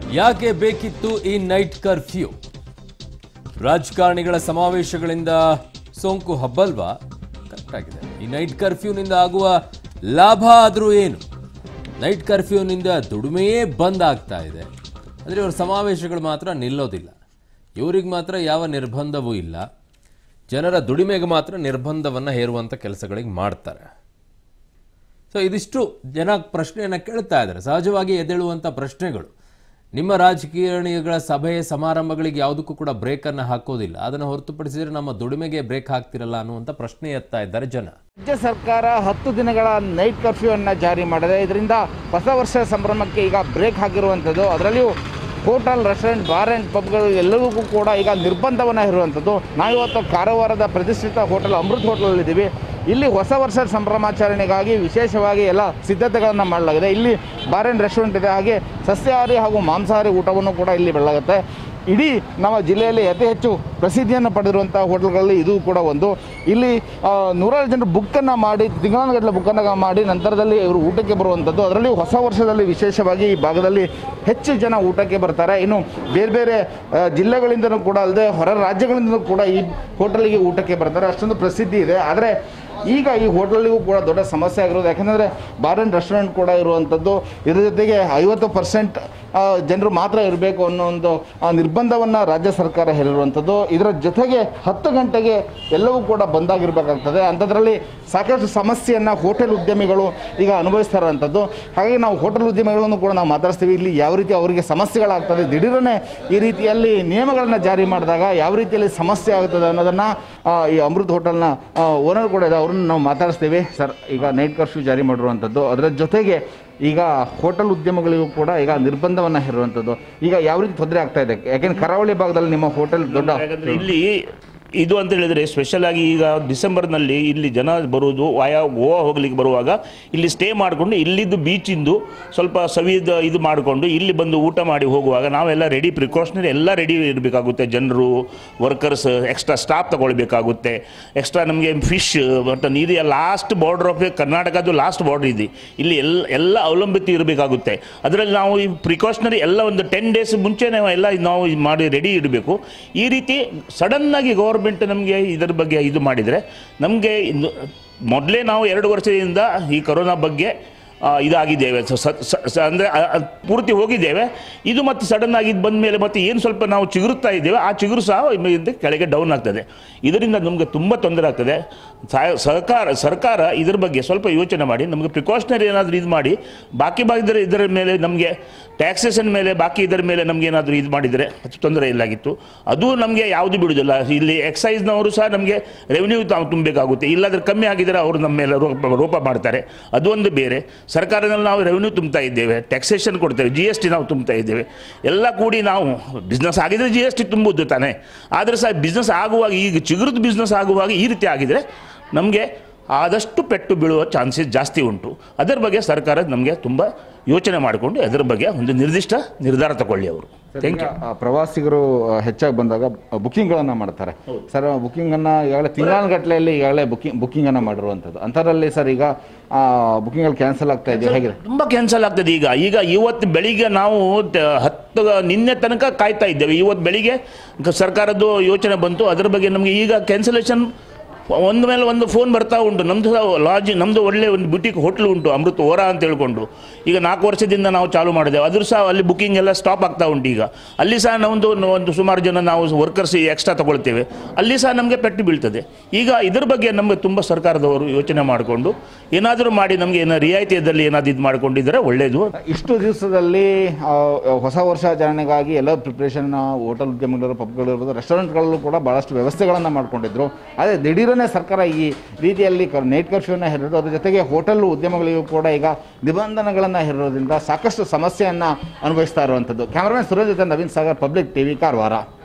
ಯಾಕೆ ಬೇಕಿತ್ತು ಈ ನೈಟ್ ಕರ್ಫ್ಯೂ ರಾಜಕಾರಣಿಗಳ ಸಮಾವೇಶಗಳಿಂದ ಸೋಂಕು ಹಬ್ಬಲ್ವಾ ಕರೆಕ್ಟ್ ಆಗಿದೆ ಈ ನೈಟ್ ಕರ್ಫ್ಯೂನಿಂದ ಆಗುವ ಲಾಭ ಆದರೂ ಏನು ನೈಟ್ ಕರ್ಫ್ಯೂನಿಂದ ದುಡಿಮೆಯೇ ಬಂದ್ ಆಗ್ತಾ ಇದೆ ಅಂದರೆ ಇವ್ರ ಸಮಾವೇಶಗಳು ಮಾತ್ರ ನಿಲ್ಲೋದಿಲ್ಲ ಇವ್ರಿಗೆ ಮಾತ್ರ ಯಾವ ನಿರ್ಬಂಧವೂ ಇಲ್ಲ ಜನರ ದುಡಿಮೆಗೆ ಮಾತ್ರ ನಿರ್ಬಂಧವನ್ನು ಹೇರುವಂಥ ಕೆಲಸಗಳಿಗೆ ಮಾಡ್ತಾರೆ ಸೊ ಇದಿಷ್ಟು ಜನ ಪ್ರಶ್ನೆಯನ್ನು ಕೇಳ್ತಾ ಇದ್ದಾರೆ ಸಹಜವಾಗಿ ಎದ್ದೇಳುವಂಥ ಪ್ರಶ್ನೆಗಳು ನಿಮ್ಮ ರಾಜಕೀಯಣಿಗಳ ಸಭೆ ಸಮಾರಂಭಗಳಿಗೆ ಯಾವುದಕ್ಕೂ ಕೂಡ ಬ್ರೇಕನ್ನು ಹಾಕೋದಿಲ್ಲ ಅದನ್ನು ಹೊರತುಪಡಿಸಿದರೆ ನಮ್ಮ ದುಡಿಮೆಗೆ ಬ್ರೇಕ್ ಹಾಕ್ತಿರಲ್ಲ ಅನ್ನುವಂಥ ಪ್ರಶ್ನೆ ಎತ್ತಾ ಇದ್ದಾರೆ ಜನ ರಾಜ್ಯ ಸರ್ಕಾರ ಹತ್ತು ದಿನಗಳ ನೈಟ್ ಕರ್ಫ್ಯೂ ಅನ್ನ ಜಾರಿ ಮಾಡಿದೆ ಇದರಿಂದ ಹೊಸ ವರ್ಷ ಸಂಭ್ರಮಕ್ಕೆ ಈಗ ಬ್ರೇಕ್ ಹಾಕಿರುವಂಥದ್ದು ಅದರಲ್ಲಿಯೂ ಹೋಟೆಲ್ ರೆಸ್ಟೋರೆಂಟ್ ಬಾರ್ ಆ್ಯಂಡ್ ಪಬ್ಗಳು ಎಲ್ಲರಿಗೂ ಕೂಡ ಈಗ ನಿರ್ಬಂಧವನ್ನು ಇರುವಂಥದ್ದು ನಾವಿವತ್ತು ಕಾರವಾರದ ಪ್ರತಿಷ್ಠಿತ ಹೋಟೆಲ್ ಅಮೃತ್ ಹೋಟೆಲಲ್ಲಿದ್ದೀವಿ ಇಲ್ಲಿ ಹೊಸ ವರ್ಷ ಸಂಭ್ರಮಾಚರಣೆಗಾಗಿ ವಿಶೇಷವಾಗಿ ಎಲ್ಲ ಸಿದ್ಧತೆಗಳನ್ನು ಮಾಡಲಾಗಿದೆ ಇಲ್ಲಿ ಬಾರ್ ಆ್ಯಂಡ್ ರೆಸ್ಟೋರೆಂಟ್ ಇದೆ ಹಾಗೆ ಸಸ್ಯಾಹಾರಿ ಹಾಗೂ ಮಾಂಸಾಹಾರಿ ಊಟವನ್ನು ಕೂಡ ಇಲ್ಲಿ ಬೆಳಗುತ್ತೆ ಇಡೀ ನಮ್ಮ ಜಿಲ್ಲೆಯಲ್ಲಿ ಅತಿ ಹೆಚ್ಚು ಪ್ರಸಿದ್ಧಿಯನ್ನು ಪಡೆದಿರುವಂಥ ಹೋಟೆಲ್ಗಳಲ್ಲಿ ಇದು ಕೂಡ ಒಂದು ಇಲ್ಲಿ ಆ, ನೂರಾರು ಜನರು ಬುಕ್ಕನ್ನು ಮಾಡಿ ತಿಂಗಳಗಟ್ಟಲೆ ಬುಕ್ಕನ್ನು ಮಾಡಿ ನಂತರದಲ್ಲಿ ಇವರು ಊಟಕ್ಕೆ ಬರುವಂಥದ್ದು ಅದರಲ್ಲಿ ಹೊಸ ವರ್ಷದಲ್ಲಿ ವಿಶೇಷವಾಗಿ ಈ ಭಾಗದಲ್ಲಿ ಹೆಚ್ಚು ಜನ ಊಟಕ್ಕೆ ಬರ್ತಾರೆ ಇನ್ನು ಬೇರೆ ಬೇರೆ ಆ, ಜಿಲ್ಲೆಗಳಿಂದನೂ ಕೂಡ ಅಲ್ಲದೆ ಹೊರ ರಾಜ್ಯಗಳಿಂದಲೂ ಕೂಡ ಈ ಹೋಟೆಲಿಗೆ ಊಟಕ್ಕೆ ಬರ್ತಾರೆ ಅಷ್ಟೊಂದು ಪ್ರಸಿದ್ಧಿ ಇದೆ ಆದರೆ ಈಗ ಈ ಹೋಟೆಲಿಗೂ ಕೂಡ ದೊಡ್ಡ ಸಮಸ್ಯೆ ಆಗಿರೋದು ಯಾಕಂದರೆ ಬಾರ್ ಆ್ಯಂಡ್ ರೆಸ್ಟೋರೆಂಟ್ ಕೂಡ ಇರುವಂಥದ್ದು ಇದ್ರ ಜೊತೆಗೆ ಐವತ್ತು ಪರ್ಸೆಂಟ್ ಜನರು ಮಾತ್ರ ಇರಬೇಕು ಅನ್ನೋ ಒಂದು ಆ, ನಿರ್ಬಂಧವನ್ನು ರಾಜ್ಯ ಸರ್ಕಾರ ಹೇಳಿರುವಂಥದ್ದು ಇದರ ಜೊತೆಗೆ ಹತ್ತು ಗಂಟೆಗೆ ಎಲ್ಲವೂ ಕೂಡ ಬಂದಾಗಿರ್ಬೇಕಾಗ್ತದೆ ಅಂಥದ್ರಲ್ಲಿ ಸಾಕಷ್ಟು ಸಮಸ್ಯೆಯನ್ನು ಹೋಟೆಲ್ ಉದ್ಯಮಿಗಳು ಈಗ ಅನುಭವಿಸ್ತಾ ಇರೋವಂಥದ್ದು ಹಾಗಾಗಿ ನಾವು ಹೋಟೆಲ್ ಉದ್ಯಮಿಗಳನ್ನು ಕೂಡ ನಾವು ಮಾತಾಡಿಸ್ತೀವಿ ಇಲ್ಲಿ ಯಾವ ರೀತಿ ಅವರಿಗೆ ಸಮಸ್ಯೆಗಳಾಗ್ತದೆ ದಿಢೀರನೆ ಈ ರೀತಿಯಲ್ಲಿ ನಿಯಮಗಳನ್ನು ಜಾರಿ ಮಾಡಿದಾಗ ಯಾವ ರೀತಿಯಲ್ಲಿ ಸಮಸ್ಯೆ ಆಗ್ತದೆ ಅನ್ನೋದನ್ನು ಈ ಅಮೃತ್ ಹೋಟೆಲ್ನ ಓನರ್ ಕೂಡ ಇದೆ ಅವ್ರನ್ನ ನಾವು ಮಾತಾಡಿಸ್ತೀವಿ ಸರ್ ಈಗ ನೈಟ್ ಕರ್ಫ್ಯೂ ಜಾರಿ ಮಾಡಿರುವಂಥದ್ದು ಅದರ ಜೊತೆಗೆ ಈಗ ಹೋಟೆಲ್ ಉದ್ಯಮಗಳಿಗೂ ಕೂಡ ಈಗ ನಿರ್ಬಂಧವನ್ನು ಹೇರುವಂಥದ್ದು ಈಗ ಯಾವ ರೀತಿ ತೊಂದರೆ ಆಗ್ತಾ ಇದೆ ಯಾಕೆಂದ್ರೆ ಕರಾವಳಿ ಭಾಗದಲ್ಲಿ ನಿಮ್ಮ ಹೋಟೆಲ್ ದೊಡ್ಡ ಯಾಕಂದ್ರೆ ಇಲ್ಲಿ ಇದು ಅಂತ ಹೇಳಿದ್ರೆ ಸ್ಪೆಷಲ್ ಆಗಿ ಈಗ ಡಿಸೆಂಬರ್ನಲ್ಲಿ ಇಲ್ಲಿ ಜನ ಬರುವುದು ವಾಯಾ ಗೋವಾ ಹೋಗ್ಲಿಕ್ಕೆ ಬರುವಾಗ ಇಲ್ಲಿ ಸ್ಟೇ ಮಾಡಿಕೊಂಡು ಇಲ್ಲಿದ್ದು ಬೀಚಿಂದು ಸ್ವಲ್ಪ ಸವಿದ ಇದು ಮಾಡಿಕೊಂಡು ಇಲ್ಲಿ ಬಂದು ಊಟ ಮಾಡಿ ಹೋಗುವಾಗ ನಾವೆಲ್ಲ ರೆಡಿ ಪ್ರಿಕಾಷನರಿ ಎಲ್ಲ ರೆಡಿ ಇರಬೇಕಾಗುತ್ತೆ ಜನರು ವರ್ಕರ್ಸ್ ಎಕ್ಸ್ಟ್ರಾ ಸ್ಟಾಫ್ ತಗೊಳ್ಬೇಕಾಗುತ್ತೆ ಎಕ್ಸ್ಟ್ರಾ ನಮಗೆ ಫಿಶ್ ಮಟನ್ ಇದು ಲಾಸ್ಟ್ ಬಾರ್ಡರ್ ಆಫ್ ಕರ್ನಾಟಕದ್ದು ಲಾಸ್ಟ್ ಬಾರ್ಡರ್ ಇದೆ ಇಲ್ಲಿ ಎಲ್ಲ ಎಲ್ಲ ಅವಲಂಬಿತ ಇರಬೇಕಾಗುತ್ತೆ ಅದರಲ್ಲಿ ನಾವು ಈ ಪ್ರಿಕಾಷನರಿ ಎಲ್ಲ ಒಂದು ಟೆನ್ ಡೇಸ್ ಮುಂಚೆನೇ ಎಲ್ಲ ನಾವು ಇದು ಮಾಡಿ ರೆಡಿ ಇರಬೇಕು ಈ ರೀತಿ ಸಡನ್ನಾಗಿ ಗೌರ್ಮೆಂಟ್ ನಮಗೆ ಇದರ ಬಗ್ಗೆ ಇದು ಮಾಡಿದರೆ ನಮಗೆ ಇನ್ನು ಮೊದಲೇ ನಾವು ಎರಡು ವರ್ಷದಿಂದ ಈ ಕೊರೋನಾ ಬಗ್ಗೆ ಆ, ಇದಾಗಿದ್ದೇವೆ ಸ- ಸ- ಸ- ಸ- ಅಂದರೆ ಆ- ಆ ಪೂರ್ತಿ ಹೋಗಿದ್ದೇವೆ ಇದು ಮತ್ತೆ ಸಡನ್ ಆಗಿ ಬಂದ ಮೇಲೆ ಮತ್ತೆ ಏನು ಸ್ವಲ್ಪ ನಾವು ಚಿಗುರುತ್ತಾ ಇದ್ದೇವೆ ಆ ಚಿಗುರು ಸಹ ಇನ್ನು ಕೆಳಗೆ ಡೌನ್ ಆಗ್ತದೆ ಇದರಿಂದ ನಮಗೆ ತುಂಬ ತೊಂದರೆ ಆಗ್ತದೆ ಸಹ- ಸಹಕಾರ ಸರ್ಕಾರ ಇದ್ರ ಬಗ್ಗೆ ಸ್ವಲ್ಪ ಯೋಚನೆ ಮಾಡಿ ನಮಗೆ ಪ್ರಿಕಾಷನರಿ ಏನಾದರೂ ಇದು ಮಾಡಿ ಬಾಕಿ ಬಾಕಿದ್ರೆ ಇದರ ಮೇಲೆ ನಮಗೆ ಟ್ಯಾಕ್ಸೇಷನ್ ಮೇಲೆ ಬಾಕಿ ಇದರ ಮೇಲೆ ನಮ್ಗೆ ಏನಾದರೂ ಇದು ಮಾಡಿದರೆ ಅದು ತೊಂದರೆ ಇಲ್ಲಾಗಿತ್ತು ಅದು ನಮಗೆ ಯಾವುದು ಬಿಡುವುದಿಲ್ಲ ಇಲ್ಲಿ ಎಕ್ಸೈಸ್ನವರು ಸಹ ನಮಗೆ ರೆವಿನ್ಯೂ ತಾವು ತುಂಬಬೇಕಾಗುತ್ತೆ ಇಲ್ಲಾಂದ್ರೆ ಕಮ್ಮಿ ಆಗಿದ್ರೆ ಅವರು ನಮ್ಮ ಮೇಲೆ ರೋಪ ರೋಪ ಮಾಡ್ತಾರೆ ಅದು ಒಂದು ಬೇರೆ ಸರ್ಕಾರದಲ್ಲಿ ನಾವು ರೆವಿನ್ಯೂ ತುಂಬ್ತಾ ಇದ್ದೇವೆ ಟ್ಯಾಕ್ಸೇಷನ್ ಕೊಡ್ತೇವೆ ಜಿ ಎಸ್ ಟಿ ನಾವು ತುಂಬ್ತಾ ಇದ್ದೇವೆ ಎಲ್ಲ ಕೂಡಿ ನಾವು ಬಿಸ್ನೆಸ್ ಆಗಿದ್ರೆ ಜಿ ಎಸ್ ಟಿ ತುಂಬುವುದು ತಾನೇ ಆದರೆ ಸಹ ಬಿಸ್ನೆಸ್ ಆಗುವಾಗ ಈಗ ಚಿಗುರದ ಬಿಸ್ನೆಸ್ ಆಗುವಾಗ ಈ ರೀತಿ ಆಗಿದರೆ ನಮಗೆ ಆದಷ್ಟು ಪೆಟ್ಟು ಬೀಳುವ ಚಾನ್ಸಸ್ ಜಾಸ್ತಿ ಉಂಟು ಅದರ ಬಗ್ಗೆ ಸರ್ಕಾರ ನಮಗೆ ತುಂಬ ಯೋಚನೆ ಮಾಡಿಕೊಂಡು ಅದರ ಬಗ್ಗೆ ಒಂದು ನಿರ್ದಿಷ್ಟ ನಿರ್ಧಾರ ತಗೊಳ್ಳಿ ಅವರು ಥ್ಯಾಂಕ್ ಯು ಆ, ಪ್ರವಾಸಿಗರು ಆ, ಹೆಚ್ಚಾಗಿ ಬಂದಾಗ ಬುಕ್ಕಿಂಗ್ಗಳನ್ನು ಮಾಡ್ತಾರೆ ಸರ್ ಬುಕ್ಕಿಂಗನ್ನು ಈಗಾಗಲೇ ತಿಂಗಳಗಟ್ಟಲೆಯಲ್ಲಿ ಈಗಾಗಲೇ ಬುಕ್ಕಿಂಗ್ ಬುಕ್ಕಿಂಗನ್ನು ಮಾಡಿರುವಂಥದ್ದು ಅಂಥದ್ರಲ್ಲಿ ಸರ್ ಈಗ ಬುಕ್ಕಿಂಗಲ್ಲಿ ಕ್ಯಾನ್ಸಲ್ ಆಗ್ತಾ ಇದೆ ಹೇಗಿದೆ ತುಂಬ ಕ್ಯಾನ್ಸಲ್ ಆಗ್ತದೆ ಈಗ ಈಗ ಇವತ್ತು ಬೆಳಿಗ್ಗೆ ನಾವು ತ- ಹತ್ತು ನಿನ್ನೆ ತನಕ ಕಾಯ್ತಾ ಇದ್ದೇವೆ ಇವತ್ತು ಬೆಳಿಗ್ಗೆ ಗ- ಸರ್ಕಾರದ್ದು ಯೋಚನೆ ಬಂತು ಅದರ ಬಗ್ಗೆ ನಮಗೆ ಈಗ ಕ್ಯಾನ್ಸಲೇಷನ್ ಒಂದು ಮೇಲೆ ಒಂದು ಫೋನ್ ಬರ್ತಾ ಉಂಟು ನಮ್ಮದು ಲಾಡ್ಜ್ ನಮ್ಮದು ಒಳ್ಳೆ ಒಂದು ಬುಟಿಕ್ ಹೋಟ್ಲ್ ಉಂಟು ಅಮೃತ ಓರಾ ಅಂತ ಹೇಳ್ಕೊಂಡು ಈಗ ನಾಲ್ಕು ವರ್ಷದಿಂದ ನಾವು ಚಾಲು ಮಾಡಿದ್ದೇವೆ ಅದ್ರ ಸಹ ಅಲ್ಲಿ ಬುಕಿಂಗ್ ಎಲ್ಲ ಸ್ಟಾಪ್ ಆಗ್ತಾ ಉಂಟು ಈಗ ಅಲ್ಲಿ ಸಹ ನಮ್ಮದು ಒಂದು ಸುಮಾರು ಜನ ನಾವು ವರ್ಕರ್ಸ್ ಎಕ್ಸ್ಟ್ರಾ ತಗೊಳ್ತೇವೆ ಅಲ್ಲಿ ಸಹ ನಮಗೆ ಪೆಟ್ಟು ಬೀಳ್ತದೆ ಈಗ ಇದ್ರ ಬಗ್ಗೆ ನಮಗೆ ತುಂಬ ಸರ್ಕಾರದವರು ಯೋಚನೆ ಮಾಡಿಕೊಂಡು ಏನಾದರೂ ಮಾಡಿ ನಮಗೆ ಏನೋ ರಿಯಾಯಿತಿಯಲ್ಲಿ ಏನಾದರೂ ಇದು ಮಾಡ್ಕೊಂಡಿದ್ರೆ ಒಳ್ಳೆಯದು ಇಷ್ಟು ದಿವಸದಲ್ಲಿ ಆ, ಹೊಸ ವರ್ಷಾಚರಣೆಗಾಗಿ ಎಲ್ಲ ಪ್ರಿಪ್ರೇಷನ್ ಹೋಟೆಲ್ ಉದ್ಯಮಗಳು ಪಬ್ಗಳು ರೆಸ್ಟೋರೆಂಟ್ಗಳಲ್ಲೂ ಕೂಡ ಭಾಳಷ್ಟು ವ್ಯವಸ್ಥೆಗಳನ್ನು ಮಾಡ್ಕೊಂಡಿದ್ರು ಆದರೆ ದಿಢೀರನೇ ಸರ್ಕಾರ ಈ ರೀತಿಯಲ್ಲಿ ನೈಟ್ ಕರ್ಫ್ಯೂನ ಹೇರಿರೋದು ಅದ್ರ ಜೊತೆಗೆ ಹೋಟೆಲ್ ಉದ್ಯಮಗಳಿಗೂ ಕೂಡ ಈಗ ನಿಬಂಧನೆಗಳನ್ನು ಹೇರೋದ್ರಿಂದ ಸಾಕಷ್ಟು ಸಮಸ್ಯೆಯನ್ನು ಅನುಭವಿಸ್ತಾ ಇರುವಂಥದ್ದು ಕ್ಯಾಮರಾಮನ್ ಸುರೇಶ್ ಜೊತೆ ನವೀನ್ ಸಾಗರ್ ಪಬ್ಲಿಕ್ ಟಿವಿ ಕಾರವಾರ